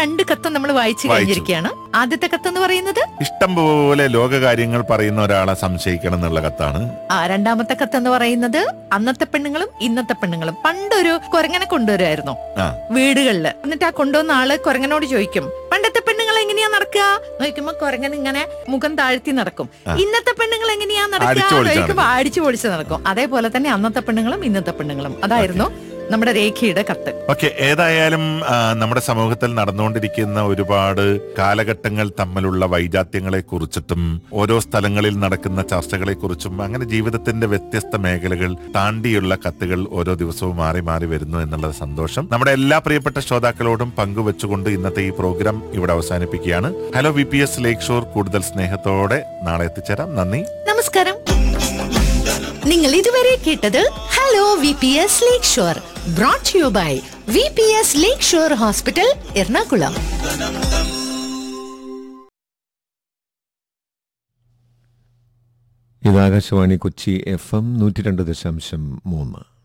രണ്ട് കത്തും നമ്മൾ വായിച്ചു വായിച്ചു. കഴിഞ്ഞിരിക്കുകയാണ് ആദ്യത്തെ കത്ത് എന്ന് പറയുന്നത് ഇഷ്ടം പോലെ ലോകകാര്യങ്ങൾ പറയുന്ന ഒരാളെ സംശയിക്കണം എന്നുള്ള കത്താണ് ആ രണ്ടാമത്തെ കത്ത് എന്ന് പറയുന്നത് അന്നത്തെ പെണ്ണുങ്ങളും ഇന്നത്തെ പെണ്ണുങ്ങളും പണ്ടൊരു കുരങ്ങനെ കൊണ്ടുവരുമായിരുന്നു ആ വീടുകളിൽ എന്നിട്ട് ആ കൊണ്ടുവന്ന ആള് കുരങ്ങനോട് ചോദിക്കും പണ്ടത്തെ പെണ്ണുങ്ങൾ എങ്ങനെയാ നടക്കുക നോക്കുമ്പോ കുരങ്ങൻ ഇങ്ങനെ മുഖം താഴ്ത്തി നടക്കും ആ. ഇന്നത്തെ പെണ്ണുങ്ങൾ എങ്ങനെയാ അടിച്ചു നടക്കുക പൊളിച്ച് ചോദിക്കുമ്പോ അടിച്ചു പൊളിച്ച് നടക്കും അതേപോലെ തന്നെ അന്നത്തെ പെണ്ണുങ്ങളും ഇന്നത്തെ പെണ്ണുങ്ങളും അതായിരുന്നു നമ്മുടെ രേഖയുടെ കത്ത് ഓക്കെ ഏതായാലും ആ, നമ്മുടെ സമൂഹത്തിൽ നടന്നുകൊണ്ടിരിക്കുന്ന ഒരുപാട് കാലഘട്ടങ്ങൾ തമ്മിലുള്ള വൈജാത്യങ്ങളെ കുറിച്ചിട്ടും ഓരോ സ്ഥലങ്ങളിൽ നടക്കുന്ന ചർച്ചകളെ കുറിച്ചും അങ്ങനെ ജീവിതത്തിന്റെ വ്യത്യസ്ത മേഖലകൾ താണ്ടിയുള്ള കത്തുകൾ ഓരോ ദിവസവും മാറി മാറി വരുന്നു എന്നുള്ളത് സന്തോഷം നമ്മുടെ എല്ലാ പ്രിയപ്പെട്ട ശ്രോതാക്കളോടും പങ്കുവെച്ചുകൊണ്ട് ഇന്നത്തെ ഈ പ്രോഗ്രാം ഇവിടെ അവസാനിപ്പിക്കുകയാണ് hello V P S Lakeshore കൂടുതൽ സ്നേഹത്തോടെ നാളെ എത്തിച്ചേരാം നന്ദി നമസ്കാരം നിങ്ങൾ ഇതുവരെ കേട്ടത് hello V P S Lakeshore brought you by V P S Lakeshore hospital Ernakulam ഇത് ആകാശവാണി കൊച്ചി എഫ് എം നൂറ്റി രണ്ട് ദശാംശം മൂന്ന്